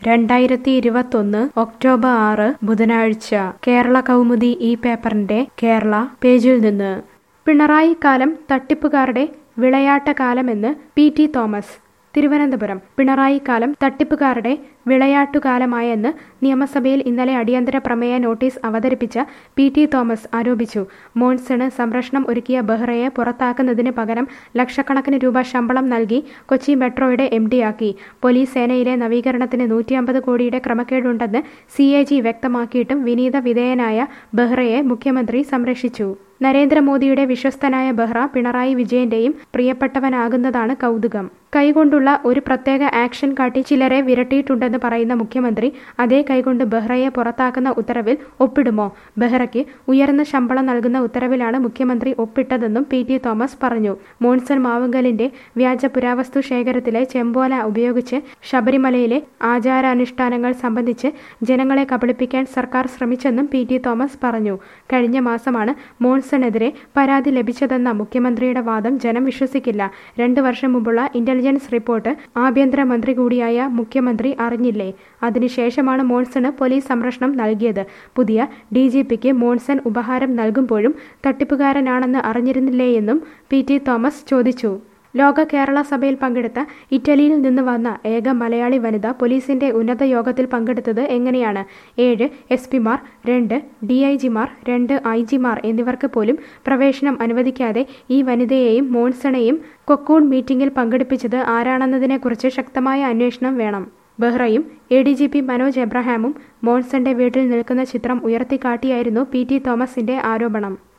രണ്ടായിരത്തി ഇരുപത്തൊന്ന് ഒക്ടോബർ ആറ് ബുധനാഴ്ച കേരള കൗമുദി ഈ പേപ്പറിന്റെ കേരള പേജിൽ നിന്ന് പിണറായി കാലം തട്ടിപ്പുകാരുടെ വിളയാട്ടകാലമെന്ന് P T Thomas Thiruvananthapuram Pinarayi കാലം തട്ടിപ്പുകാരുടെ വിളയാട്ടുകാലമായെന്ന് നിയമസഭയിൽ ഇന്നലെ അടിയന്തര പ്രമേയ നോട്ടീസ് അവതരിപ്പിച്ച പി ടി തോമസ് ആരോപിച്ചു മോൺസണ് സംരക്ഷണം ഒരുക്കിയ ബെഹ്റയെ പുറത്താക്കുന്നതിന് പകരം ലക്ഷക്കണക്കിന് രൂപ ശമ്പളം നൽകി കൊച്ചി മെട്രോയുടെ എം ഡിയാക്കി പോലീസ് സേനയിലെ നവീകരണത്തിന് നൂറ്റിയമ്പത് കോടിയുടെ ക്രമക്കേടുണ്ടെന്ന് സി എ ജി വ്യക്തമാക്കിയിട്ടും വിനീത വിധേയനായ ബെഹ്റയെ മുഖ്യമന്ത്രി സംരക്ഷിച്ചു നരേന്ദ്രമോദിയുടെ വിശ്വസ്തനായ ബെഹ്റ പിണറായി വിജയന്റെയും പ്രിയപ്പെട്ടവനാകുന്നതാണ് കൗതുകം കൈകൊണ്ടുള്ള ഒരു പ്രത്യേക ആക്ഷൻ കാട്ടി ചിലരെ വിരട്ടിയിട്ടുണ്ടെന്ന് പറയുന്ന മുഖ്യമന്ത്രി അതേ കൈകൊണ്ട് ബെഹ്റയെ പുറത്താക്കുന്ന ഉത്തരവിൽ ഒപ്പിടുമോ ബെഹ്റയ്ക്ക് ഉയർന്ന ശമ്പളം നൽകുന്ന ഉത്തരവിലാണ് മുഖ്യമന്ത്രി ഒപ്പിട്ടതെന്നും പി ടി തോമസ് പറഞ്ഞു മോൺസൺ മാവുങ്കലിന്റെ വ്യാജ പുരാവസ്തു ശേഖരത്തിലെ ചെമ്പോല ഉപയോഗിച്ച് ശബരിമലയിലെ ആചാരാനുഷ്ഠാനങ്ങൾ സംബന്ധിച്ച് ജനങ്ങളെ കബളിപ്പിക്കാൻ സർക്കാർ ശ്രമിച്ചെന്നും പി ടി തോമസ് പറഞ്ഞു കഴിഞ്ഞ മാസമാണ് മോൺസണെതിരെ പരാതി ലഭിച്ചതെന്ന മുഖ്യമന്ത്രിയുടെ വാദം ജനം വിശ്വസിക്കില്ല രണ്ടു വർഷം മുമ്പുള്ള ഇന്റലിജൻസ് റിപ്പോർട്ട് ആഭ്യന്തരമന്ത്രി കൂടിയായ മുഖ്യമന്ത്രി അറിഞ്ഞില്ലേ അതിനുശേഷമാണ് മോൺസണ് പോലീസ് സംരക്ഷണം നൽകിയത് പുതിയ ഡി ജി പിക്ക് മോൺസൺ ഉപഹാരം നൽകുമ്പോഴും തട്ടിപ്പുകാരനാണെന്ന് അറിഞ്ഞിരുന്നില്ലേയെന്നും പി ടി തോമസ് ചോദിച്ചു ലോക കേരള സഭയിൽ പങ്കെടുത്ത ഇറ്റലിയിൽ നിന്ന് വന്ന ഏക മലയാളി വനിത പോലീസിന്റെ ഉന്നത യോഗത്തിൽ പങ്കെടുത്തത് എങ്ങനെയാണ് ഏഴ് എസ് പിമാർ രണ്ട് ഡി ഐ ജിമാർ രണ്ട് ഐ ജിമാർ എന്നിവർക്ക് പോലും പ്രവേശനം അനുവദിക്കാതെ ഈ വനിതയെയും മോൺസണെയും കൊക്കൂൺ മീറ്റിംഗിൽ പങ്കെടുപ്പിച്ചത് ആരാണെന്നതിനെക്കുറിച്ച് ശക്തമായ അന്വേഷണം വേണം ബെഹ്റയും A D G P Manoj എബ്രഹാമും മോൺസന്റെ വീട്ടിൽ നിൽക്കുന്ന ചിത്രം ഉയർത്തിക്കാട്ടിയായിരുന്നു പി ടി തോമസിന്റെ ആരോപണം